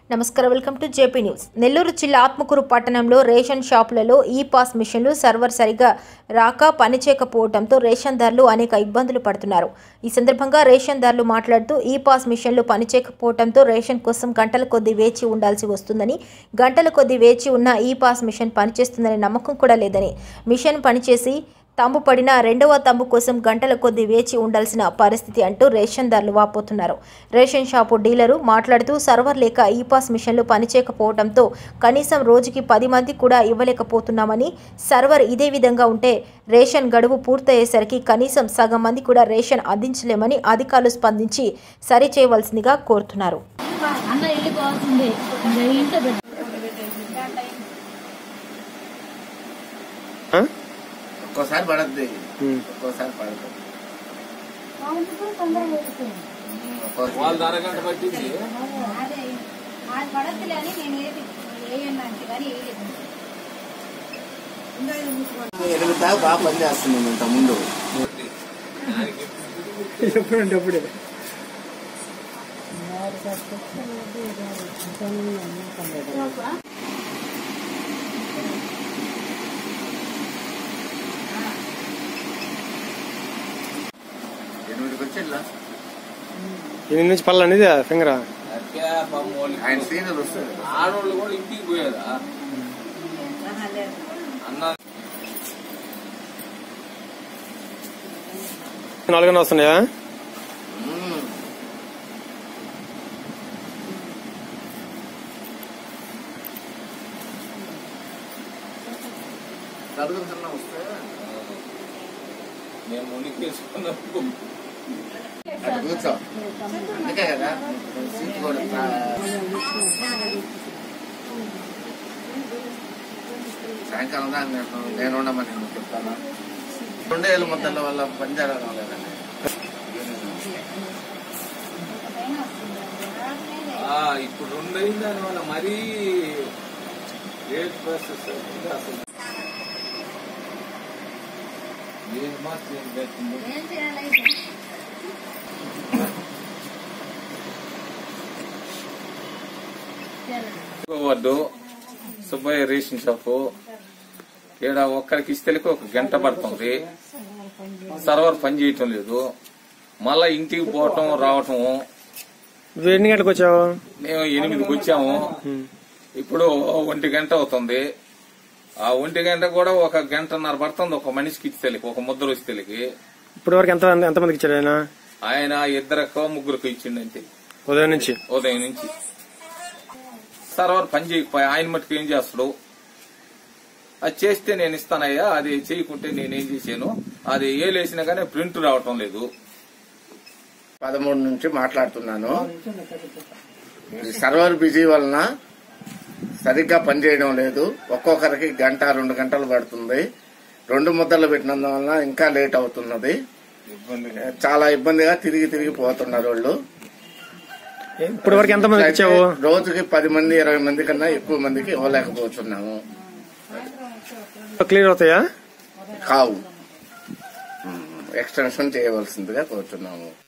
నమస్కారం welcome to JP news Nellore జిల్లా ఆత్మకూరు పట్టణంలో రేషన్ షాపులలో ఈ పాస్ మిషన్లు సర్వర్ సరిగా రాక పనిచేయకపోవడంతో రేషన్దారులు అనేక ఇబ్బందులు పడుతున్నారు ఈ సందర్భంగా రేషన్దారులు మాట్లాడుతూ ఈ పాస్ మిషన్లు పనిచేయకపోవడంతో రేషన్ కోసం గంటల కొద్దీ వేచి ఉండాల్సి వస్తుందని గంటల కొద్దీ వేచి ఉన్న ఈ పాస్ మిషన్ పనిచేస్తుందనే నమ్మకం కూడా లేదని మిషన్ పనిచేసి తంబు పడిన రెండవ తంబు కోసం గంటల కొద్దీ వేచి ఉండాల్సిన పరిస్థితి అంటూ రేషన్దారులు వాపోతున్నారు రేషన్ షాపు డీలరు మాట్లాడుతూ సర్వర్ లేక ఈ పాస్ మిషన్లు పనిచేయకపోవడంతో కనీసం రోజుకి పది మంది కూడా ఇవ్వలేకపోతున్నామని సర్వర్ ఇదే విధంగా ఉంటే రేషన్ గడువు పూర్తయ్యేసరికి కనీసం సగం మంది కూడా రేషన్ అందించలేమని అధికారులు స్పందించి సరిచేయవలసిందిగా కోరుతున్నారు అన్న వెళ్ళిపోవాల్సిందే ఇంకా ఇంట్లో పెట్టు ఆ? ఒక్కోసారి పడద్ది ఉమ్. ఒక్కోసారి పడదు వాళ్ళ అరగంట పట్టింది అదే అది పడద్దులే అని నేను ఏది వేయండి అంటే కానీ వేయలేదు ఎనిమిది దాకా బాగా పని చేస్తుంది ఇంత ముందు ఎప్పుడంటే అప్పుడే ఎనిమిదికి వచ్చేలా ఎనిమిది నుంచి పళ్ళు అనేది ఫింగర్ అక్కే పాపం వాళ్ళు ఆయన సీనియర్ వస్తుంది ఆడవాళ్ళు కూడా ఇంటికి పోయేదా అన్న నాలుగున్న వస్తున్నాయా మ్మ్. నలుగురు వస్తే మేము మునికేసుకున్నప్పుడు అటు కూర్చో అందుకే కదా సీట్ కూడా సాయంకాలం దాకా నేను నేను ఉండమని నేను చెప్తాను రెండేళ్ళ ముద్దల వల్ల పని జరగడం లేదండి ఆ, ఇప్పుడు రెండు అయిన దాని వల్ల మరీ లేట్ ప్రాసెస్ అసలు ఏం మాత్రం ఏం పెట్టిందో. ఏం చేయాలి వార్డు సుబ్బయ్య రేషన్ షాపు ఈడ ఒక్కరికి ఇస్తేకి ఒక గంట పడుతుంది సర్వర్ పని చేయటం లేదు మళ్ళా ఇంటికి పోవటం రావటం నువ్వు ఎన్ని గంటలకు వచ్చావు మేము ఎనిమిదికి వచ్చాము ఇప్పుడు ఒంటి గంట అవుతుంది ఆ ఒంటి గంట కూడా ఒక గంటన్నర పడుతుంది ఒక మనిషికి ఇస్తేలికి ఒక ముద్ర ఇస్తేలికి ఇప్పటి వరకు ఎంత ఎంతమందికి ఇచ్చాడు ఆయన ఆయన ఇద్దరికో ముగ్గురికి ఇచ్చిండంతే ఉదయం నుంచి ఉదయం నుంచి సర్వర్ పని చేయకపోయా ఆయన మటుకు ఏం చేస్తాడు అది చేస్తే నేను ఇస్తానయ్యా అది చేయకుంటే నేనేం చేశాను అది ఏలేసినా కానీ ప్రింట్ రావటం లేదు పదమూడు నుంచి మాట్లాడుతున్నాను ఈ సర్వర్ బిజీ వలన సరిగ్గా పనిచేయడం లేదు ఒక్కొక్కరికి గంట రెండు గంటలు పడుతుంది రెండు ముద్దలు పెట్టినందువలన ఇంకా లేట్ అవుతున్నది చాలా ఇబ్బందిగా తిరిగి తిరిగి పోతున్నారు వాళ్ళు ఇప్పటి వరకు ఎంతమందికి ఇచ్చావు రోజుకి పది మంది ఇరవై మంది కన్నా ఎక్కువ మందికి ఇవ్వలేకపోతున్నాము క్లియర్ అవుతాయా కావు ఎక్స్టెన్షన్ చేయవలసిందిగా కోరుతున్నాము